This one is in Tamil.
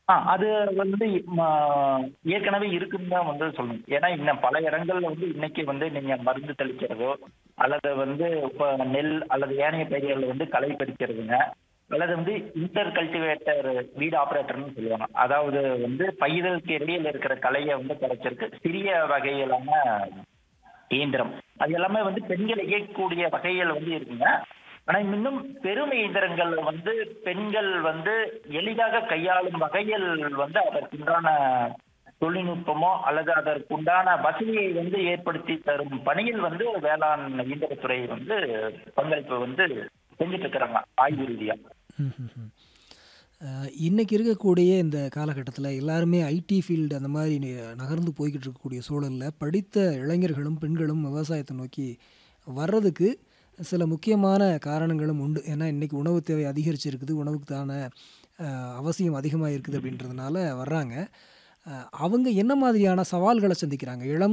ஆ அது வந்து ம ஏற்கனவே இருக்குன்னு தான் வந்து சொல்லணும். ஏன்னா இன்னும் பல இடங்கள்ல வந்து இன்னைக்கு வந்து நீங்க மருந்து தெளிக்கிறதோ, அல்லது வந்து இப்ப நெல் அல்லது ஏனைய பயிர்கள்ல வந்து களை பறிக்கிறதுங்க. அல்லது வந்து இன்டர் கல்டிவேட்டர் வீட் ஆப்பரேட்டர்ன்னு சொல்லுவாங்க. அதாவது வந்து பயிர்களுக்கு இடையில இருக்கிற களைய வந்து பறிக்கிறதுக்கு சிறிய வகையிலான இயந்திரம். அது எல்லாமே வந்து பெண்கள் இயக்கக்கூடிய வகைகள் வந்து இருக்குங்க. ஆனா இன்னும் பெரும் இயந்திரங்கள் வந்து பெண்கள் வந்து எளிதாக கையாளும் வகையில் வந்து அதற்குண்டான தொழில்நுட்பமோ அல்லது அதற்குண்டான வசதியை வந்து ஏற்படுத்தி தரும் பணியில் வந்து வேளாண் இயந்திரத்துறை வந்து பங்களிப்பு வந்து செஞ்சுட்டு இருக்கிறாங்க ஆய்வு ரீதியா. ம்ஹ்ஹ்ம். அ இன்னைக்கு இருக்கக்கூடிய இந்த காலகட்டத்தில எல்லாருமே ஐடி ஃபீல்டு அந்த மாரி நி நகர்ந்து போய்க்கிட்டு இருக்கக்கூடிய சூழல்ல, படித்த இளைஞர்களும், பெண்களும் விவசாயத்த நோக்கி வர்றதுக்கு சில முக்கியமான காரணங்களும் உண்டு. ஏன்னா இன்னைக்கு உணவு தேவை அதிகரிச்சிருக்குது. உணவுக்கான அ அவசியம் அதிகமா இருக்குது அப்படின்றதுனால வர்றாங்க. அ அவங்க என்ன மாதிரியான சவால்கள சந்திக்கிறாங்க? இளம்